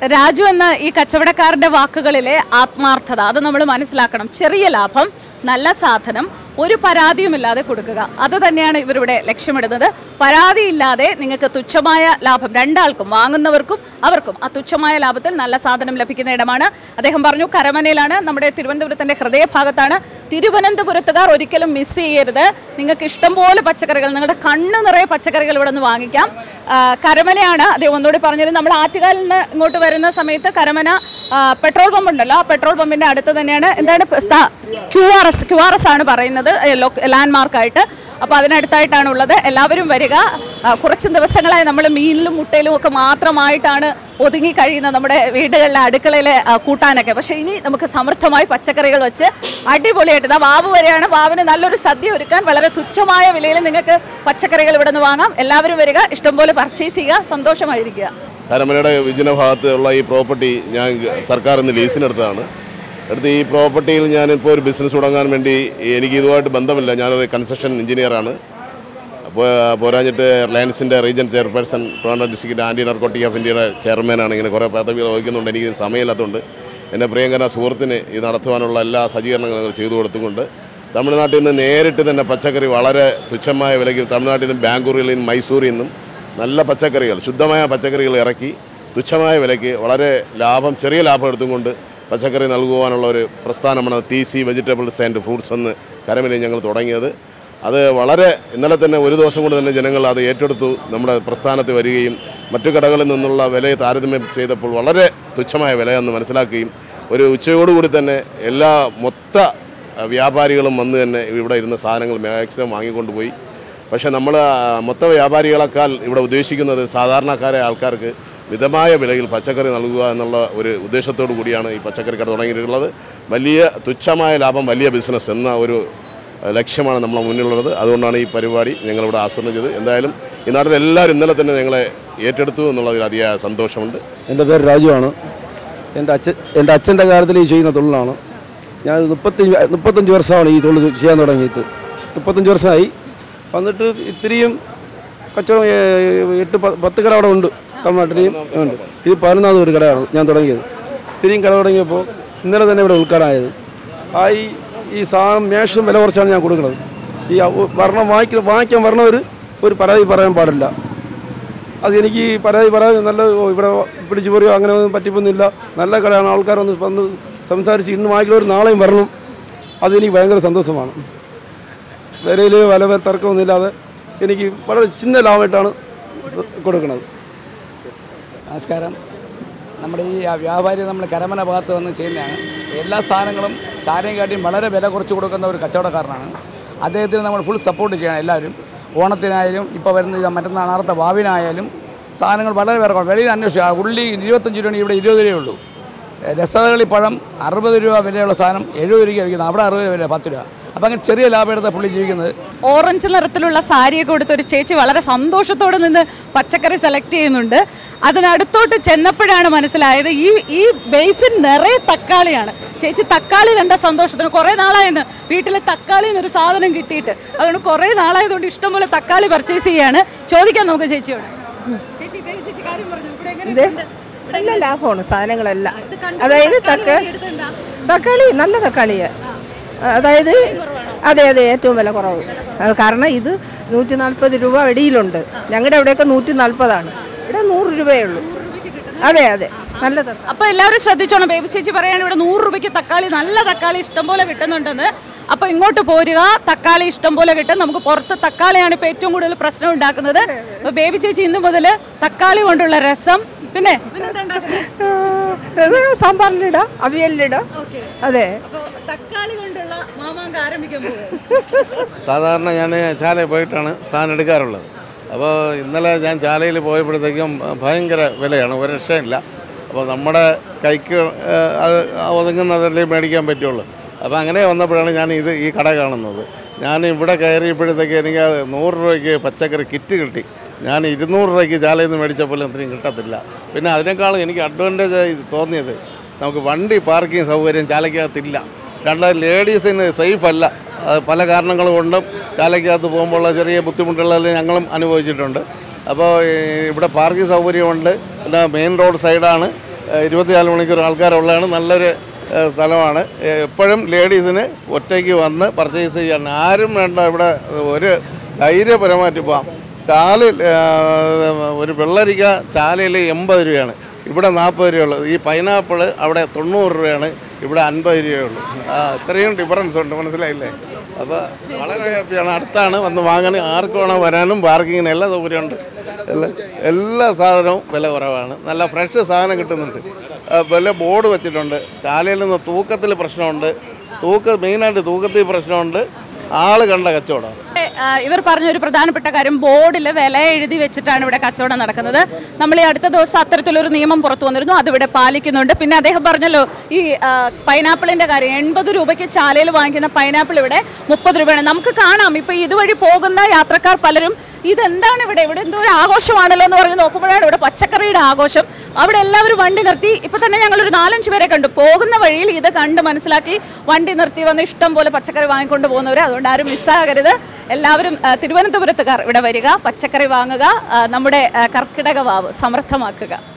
രാജു എന്ന ഈ കച്ചവടക്കാരന്റെ വാക്കുകളിലെ ആത്മാർത്ഥത അത് നമ്മൾ മനസ്സിലാക്കണം ചെറിയ ലാഭം നല്ല സാധനം ഒരു പരാതിയുമില്ലാതെ കൊടുക്കുക അത് തന്നെയാണ് ഇവരിവിടെ ലക്ഷ്യമിടുന്നത് പരാതിയില്ലാതെ നിങ്ങൾക്ക് തുച്ഛമായ ലാഭം രണ്ടാൾക്കും വാങ്ങുന്നവർക്കും അവർക്കും ആ തുച്ഛമായ ലാഭത്തിൽ നല്ല സാധനം ലഭിക്കുന്ന ഇടമാണ് അദ്ദേഹം പറഞ്ഞു കരമനയിലാണ് നമ്മുടെ തിരുവനന്തപുരത്തിന്റെ ഹൃദയഭാഗത്താണ് തിരുവനന്തപുരത്തുകാർ ഒരിക്കലും മിസ് ചെയ്യരുത് നിങ്ങൾക്ക് ഇഷ്ടം പോലെ പച്ചക്കറികൾ നിങ്ങളുടെ കണ്ണ് നിറയെ പച്ചക്കറികൾ ഇവിടെ നിന്ന് വാങ്ങിക്കാം ആ, കരമനയാണ് അദ്ദേഹം ഒന്നുകൂടി പറഞ്ഞത് നമ്മൾ ആറ്റുകാലിൽ നിന്ന് ഇങ്ങോട്ട് വരുന്ന സമയത്ത് കരമന ആ, പെട്രോൾ പമ്പ് ഉണ്ടല്ലോ ആ പെട്രോൾ പമ്പിന്റെ അടുത്ത് തന്നെയാണ് എന്താണ് Q R S Q R S ആണ് പറയുന്നത് ലാൻഡ് മാർക്കായിട്ട് അപ്പോൾ അതിനടുത്തായിട്ടാണ് ഉള്ളത് എല്ലാവരും വരിക ആ, കുറച്ച് ദിവസങ്ങളായി നമ്മൾ മീനിലും മുട്ടയിലും ഒക്കെ മാത്രമായിട്ടാണ് ഒതുങ്ങി കഴിയുന്നത് നമ്മുടെ വീടുകളിലെ അടുക്കളയിലെ ആ, കൂട്ടാനൊക്കെ പക്ഷേ ഇനി നമുക്ക് സമൃദ്ധമായി പച്ചക്കറികൾ വെച്ച് അടിപൊളിയായിട്ട് ഇതാ വാവ് വരെയാണ് വാവിന് നല്ലൊരു സദ്യ ഒരുക്കാൻ വളരെ തുച്ഛമായ വിലയിൽ നിങ്ങൾക്ക് പച്ചക്കറികൾ ഇവിടെ നിന്ന് വാങ്ങാം എല്ലാവരും വരിക ഇഷ്ടംപോലെ പർച്ചേസ് ചെയ്യുക സന്തോഷമായിരിക്കുക കരമനയുടെ വിജന ഭാഗത്ത് ഉള്ള ഈ പ്രോപ്പർട്ടി ഞാൻ സർക്കാർ ഇന്ന് ലീസിനെടുത്തതാണ് എടുത്ത് ഈ പ്രോപ്പർട്ടിയിൽ ഞാനിപ്പോൾ ഒരു ബിസിനസ് തുടങ്ങാൻ വേണ്ടി എനിക്ക് ഇതുമായിട്ട് ബന്ധമില്ല ഞാനൊരു കൺസ്ട്രക്ഷൻ എഞ്ചിനീയറാണ് അപ്പോൾ പോരാഞ്ഞിട്ട് റിലയൻസിൻ്റെ region chairperson Trivandrum district anti narcotic of ഇന്ത്യയുടെ ചെയർമാനാണ് ഇങ്ങനെ കുറേ പദവികൾ വഹിക്കുന്നുണ്ട് എനിക്ക് സമയമില്ലാത്തതുകൊണ്ട് എൻ്റെ പ്രിയങ്കര സുഹൃത്തിന് ഇത് നടത്തുവാനുള്ള എല്ലാ സജ്ജീകരണങ്ങളും ചെയ്തു കൊടുത്തുകൊണ്ട് തമിഴ്നാട്ടിൽ നിന്ന് നേരിട്ട് തന്നെ പച്ചക്കറി വളരെ തുച്ഛമായ വിലയ്ക്ക് തമിഴ്നാട്ടിൽ നിന്നും ബാംഗ്ലൂരിൽ നിന്നും മൈസൂരിൽ നിന്നും നല്ല പച്ചക്കറികൾ ശുദ്ധമായ പച്ചക്കറികൾ ഇറക്കി തുച്ഛമായ വിലയ്ക്ക് വളരെ ലാഭം ചെറിയ ലാഭം എടുത്തുകൊണ്ട് പച്ചക്കറി നൽകുവാനുള്ള ഒരു പ്രസ്ഥാനമാണ് T C vegetables and fruits എന്ന് കരമിലെ ഞങ്ങൾ തുടങ്ങിയത് അത് വളരെ ഇന്നലെ തന്നെ ഒരു ദിവസം കൊണ്ട് തന്നെ ജനങ്ങൾ അത് ഏറ്റെടുത്തു നമ്മുടെ പ്രസ്ഥാനത്ത് വരികയും മറ്റു കടകളിൽ നിന്നുള്ള വിലയെ താരതമ്യം ചെയ്തപ്പോൾ വളരെ തുച്ഛമായ വിലയെന്ന് മനസ്സിലാക്കുകയും ഒരു ഉച്ചയോടുകൂടി തന്നെ എല്ലാ മൊത്ത അഹ്, വ്യാപാരികളും വന്ന് തന്നെ ഇവിടെ ഇരുന്ന സാധനങ്ങൾ മാക്സിമം വാങ്ങിക്കൊണ്ടുപോയി പക്ഷേ നമ്മൾ മൊത്ത വ്യാപാരികളെക്കാൾ ഇവിടെ ഉദ്ദേശിക്കുന്നത് സാധാരണക്കാരായ ആൾക്കാർക്ക് മിതമായ വിലയിൽ പച്ചക്കറി നൽകുക എന്നുള്ള ഒരു ഉദ്ദേശത്തോടു കൂടിയാണ് ഈ പച്ചക്കറി കട തുടങ്ങിയിട്ടുള്ളത് വലിയ തുച്ഛമായ ലാഭം വലിയ ബിസിനസ് എന്ന ഒരു അഹ്, ലക്ഷ്യമാണ് നമ്മളെ മുന്നിലുള്ളത് അതുകൊണ്ടാണ് ഈ പരിപാടി ഞങ്ങളിവിടെ ആസൂത്രണം ചെയ്തത് എന്തായാലും ഈ നാട്ടിൽ എല്ലാവരും ഇന്നലെ തന്നെ ഞങ്ങളെ ഏറ്റെടുത്തു എന്നുള്ളതിൽ അതിയായ സന്തോഷമുണ്ട് എൻ്റെ പേര് രാജുവാണ് എൻ്റെ അച്ഛൻ എൻ്റെ അച്ഛൻ്റെ കാര്യത്തിൽ ഈ ചെയ്യുന്ന തൊഴിലാണ് ഞാൻ മുപ്പത്തി മുപ്പത്തഞ്ച് വർഷമാണ് ഈ തൊഴിൽ ചെയ്യാൻ തുടങ്ങിയിട്ട് മുപ്പത്തഞ്ച് വർഷമായി വന്നിട്ട് ഇത്തിരിയും കച്ചവടം ഏ, എട്ട് പ- പത്ത് കട അവിടെ ഉണ്ട് തമിഴ്നാട്ടിലെയും ഉണ്ട് ഇത് പതിനൊന്നാമത് ഒരു കടയാണ് ഞാൻ തുടങ്ങിയത് ഇത്തിരിയും കട തുടങ്ങിയപ്പോൾ ഇന്നലെ തന്നെ ഇവിടെ ഉദ്ഘാടനമായത് ആ ഈ ഈ സാധനം മേഷം വില കുറച്ചാണ് ഞാൻ കൊടുക്കുന്നത് ഈ അവ- വരണം വാങ്ങിക്ക വാങ്ങിക്കാൻ വരണവർ ഒരു പരാതി പറയാൻ പാടില്ല അത് എനിക്ക് പരാതി പറയാൻ നല്ല ഓ, ഇവിടെ പിടിച്ചു പോരുകയോ അങ്ങനെ ഒന്നും പറ്റിപ്പൊന്നുമില്ല നല്ല കടയാണ് ആൾക്കാരൊന്ന് വന്ന് സംസാരിച്ച് ഇന്ന് വാങ്ങിക്കുന്നവർ നാളെയും വരണം അതെനിക്ക് ഭയങ്കര സന്തോഷമാണ് വിലയിൽ വില തർക്കമൊന്നുമില്ലാതെ എനിക്ക് വളരെ ചിന്ന ലാഭമായിട്ടാണ് സ- കൊടുക്കുന്നത് നമസ്കാരം നമ്മുടെ ഈ വ്യാപാരി നമ്മൾ കരമന ഭാഗത്ത് വന്ന് ചെയ്യുന്നതാണ് എല്ലാ സാധനങ്ങളും ചാരയും കാട്ടിയും വളരെ വില കുറച്ച് കൊടുക്കുന്ന ഒരു കച്ചവടക്കാരനാണ് അദ്ദേഹത്തിന് നമ്മൾ ഫുൾ സപ്പോർട്ട് ചെയ്യണം എല്ലാവരും ഓണത്തിനായാലും ഇപ്പോൾ വരുന്ന ഇത് മറ്റന്നാൾ നാളത്തെ വാവിനായാലും സാധനങ്ങൾ വളരെ വില കുറവ് വെളിയിൽ അന്വേഷിക്കുക ഉള്ളി ഇരുപത്തഞ്ച് രൂപയാണ് ഇവിടെ ഇരുപത് രൂപയേ ഉള്ളൂ രസതകളി പഴം അറുപത് രൂപ വിലയുള്ള സാധനം എഴുപത് രൂപയ്ക്ക് വിൽക്കുന്നത് അവിടെ അറുപത് വില പത്ത് രൂപ അപ്പോൾ അങ്ങനെ ചെറിയ ലാഭം എടുത്ത പുള്ളി ജീവിക്കുന്നത് ഓറഞ്ച് നിറത്തിലുള്ള സാരിയൊക്കെ കൊടുത്ത ഒരു ചേച്ചി വളരെ സന്തോഷത്തോടെ നിന്ന് പച്ചക്കറി സെലക്ട് ചെയ്യുന്നുണ്ട് അതിനടുത്തോട്ട് ചെന്നപ്പോഴാണ് മനസ്സിലായത് ഈ ഈ ബേസിൻ നിറയെ തക്കാളിയാണ് ചേച്ചി തക്കാളി കണ്ട സന്തോഷത്തിന് കുറേ നാളായെന്ന് വീട്ടിൽ തക്കാളി എന്നൊരു സാധനം കിട്ടിയിട്ട് അതുകൊണ്ട് കുറേ നാളായതുകൊണ്ട് ഇഷ്ടംപോലെ തക്കാളി പർച്ചേസ് ചെയ്യാണ് ചോദിക്കാം നമുക്ക് ചേച്ചിയോട് ചേച്ചി ബേബി ചേച്ചി കാര്യം പറഞ്ഞു ഇവിടെ എങ്ങനെയുണ്ട്? നല്ല ലാഭമാണ് സാധനങ്ങളെല്ലാം അതായത് തക്കാളി തക്കാളി നല്ല തക്കാളിയാണ് അതായത് അതെ അതെ ഏറ്റവും വില കുറവ് അത് കാരണം ഇത് നൂറ്റി നാൽപ്പത് രൂപ വെടിയിലുണ്ട് ഞങ്ങളുടെ അവിടെയൊക്കെ നൂറ്റി നാൽപ്പതാണ് ഇവിടെ നൂറ് രൂപയേ ഉള്ളൂ അതെ അതെ നല്ല തക്കാളി അപ്പൊ എല്ലാവരും ശ്രദ്ധിച്ചോണം ബേബി ചേച്ചി പറയാണ് ഇവിടെ നൂറ് രൂപയ്ക്ക് തക്കാളി നല്ല തക്കാളി ഇഷ്ടം പോലെ കിട്ടുന്നുണ്ടെന്ന് അപ്പൊ ഇങ്ങോട്ട് പോരുക തക്കാളി ഇഷ്ടം പോലെ കിട്ടും നമുക്ക് പുറത്ത് തക്കാളിയാണ് ഇപ്പൊ ഏറ്റവും കൂടുതൽ പ്രശ്നം ഉണ്ടാക്കുന്നത് അപ്പൊ ബേബി ചേച്ചി ഇന്ന് മുതൽ തക്കാളി കൊണ്ടുള്ള രസം പിന്നെ സാമ്പാറിലിടാം അവിയലിലിടാം അതെ തക്കാളി കൊണ്ടുള്ള മാമാങ്ക ആരംഭിക്കാൻ സാധാരണ ഞാൻ ചാലയിൽ പോയിട്ടാണ് സാധനം എടുക്കാറുള്ളത് അപ്പോൾ ഇന്നലെ ഞാൻ ചാലയിൽ പോയപ്പോഴത്തേക്കും ഭയങ്കര വിലയാണ് ഒരു രക്ഷയില്ല അപ്പോൾ നമ്മുടെ കൈക്ക് ഏഹ്, അത് ഒതുങ്ങുന്നതല്ലേ മേടിക്കാൻ പറ്റുള്ളൂ അപ്പോൾ അങ്ങനെ വന്നപ്പോഴാണ് ഞാൻ ഇത് ഈ കട കാണുന്നത് ഞാൻ ഇവിടെ കയറിയപ്പോഴത്തേക്ക് എനിക്ക് അത് നൂറ് രൂപയ്ക്ക് പച്ചക്കറി കിറ്റ് കിട്ടി ഞാൻ ഇരുന്നൂറ് രൂപയ്ക്ക് ചാലയിൽ നിന്ന് മേടിച്ചപ്പോൾ അത്രയും കിട്ടത്തില്ല പിന്നെ അതിനേക്കാളും എനിക്ക് അഡ്വാൻറ്റേജ് ആയി തോന്നിയത് നമുക്ക് വണ്ടി പാർക്കിംഗ് സൗകര്യം ചാലയ്ക്കകത്തില്ല രണ്ടാമത് ലേഡീസിന് സേഫ് അല്ല അത് പല കാരണങ്ങൾ കൊണ്ടും ചാലയ്ക്കകത്ത് പോകുമ്പോഴുള്ള ചെറിയ ബുദ്ധിമുട്ടുകളെല്ലാം ഞങ്ങളും അനുഭവിച്ചിട്ടുണ്ട് അപ്പോൾ ഈ ഇവിടെ പാർക്കിംഗ് സൗകര്യമുണ്ട് പിന്നെ മെയിൻ റോഡ് സൈഡാണ് ഏഹ് ഇരുപത്തിനാല് മണിക്കൂർ ആൾക്കാരുള്ളതാണ് നല്ലൊരു ഏഹ് സ്ഥലമാണ് ഏഹ് എപ്പോഴും ലേഡീസിന് ഒറ്റയ്ക്ക് വന്ന് പർച്ചേസ് ചെയ്യാൻ ആരും വേണ്ട ഇവിടെ ഒരു ധൈര്യപരമായിട്ട് പോകാം ചാലിൽ ഏഹ് ഒരു വെള്ളരിക്ക ചാലയിൽ എൺപത് രൂപയാണ് ഇവിടെ നാൽപ്പത് രൂപയുള്ളൂ ഈ പൈനാപ്പിൾ അവിടെ തൊണ്ണൂറ് രൂപയാണ് ഇവിടെ അൻപത് രൂപയുള്ളൂ ആ ഇത്രയും ഡിഫറൻസ് ഉണ്ട് മനസ്സിലായില്ലേ അപ്പോൾ വളരെ ഹാപ്പിയാണ് അടുത്താണ് വന്ന് വാങ്ങാൻ ആർക്ക് വേണം വരാനും പാർക്കിങ്ങിന് എല്ലാ സൗകര്യമുണ്ട് എല്ലാ എല്ലാ സാധനവും വില കുറവാണ് നല്ല ഫ്രഷ് സാധനം കിട്ടുന്നുണ്ട് ആ, വില ബോർഡ് വെച്ചിട്ടുണ്ട് ചാലയിൽ നിന്ന് തൂക്കത്തിൽ പ്രശ്നമുണ്ട് തൂക്ക മെയിനായിട്ട് തൂക്കത്തിൽ പ്രശ്നമുണ്ട് ആള് കണ്ട കച്ചവടമാണ് ആ, ഇവർ പറഞ്ഞ ഒരു പ്രധാനപ്പെട്ട കാര്യം ബോർഡിൽ വില എഴുതി വെച്ചിട്ടാണ് ഇവിടെ കച്ചവടം നടക്കുന്നത് നമ്മൾ ഈ അടുത്ത ദിവസം അത്തരത്തിലൊരു നിയമം പുറത്തു വന്നിരുന്നു അതിവിടെ പാലിക്കുന്നുണ്ട് പിന്നെ അദ്ദേഹം പറഞ്ഞല്ലോ ഈ ആ, പൈനാപ്പിളിന്റെ കാര്യം എൺപത് രൂപയ്ക്ക് ചാലയിൽ വാങ്ങിക്കുന്ന പൈനാപ്പിൾ ഇവിടെ മുപ്പത് രൂപയാണ് നമുക്ക് കാണാം ഇപ്പൊ ഇതുവഴി പോകുന്ന യാത്രക്കാർ പലരും ഇതെന്താണ് ഇവിടെ ഇവിടെ എന്തോ ഒരു ആഘോഷമാണല്ലോ എന്ന് പറഞ്ഞ് നോക്കുമ്പോഴാണ് ഇവിടെ പച്ചക്കറിയുടെ ആഘോഷം അവിടെ എല്ലാവരും വണ്ടി നിർത്തി ഇപ്പൊ തന്നെ ഞങ്ങൾ ഒരു നാലഞ്ച് പേരെ കണ്ടു പോകുന്ന വഴിയിൽ ഇത് കണ്ട് മനസ്സിലാക്കി വണ്ടി നിർത്തി വന്ന് ഇഷ്ടം പോലെ പച്ചക്കറി വാങ്ങിക്കൊണ്ട് പോകുന്നവർ അതുകൊണ്ട് ആരും മിസ്സാകരുത് എല്ലാവരും ആ, തിരുവനന്തപുരത്തുകാർ ഇവിടെ വരിക പച്ചക്കറി വാങ്ങുക ആ, നമ്മുടെ ആ, കർക്കിടക വാവ് സമൃദ്ധമാക്കുക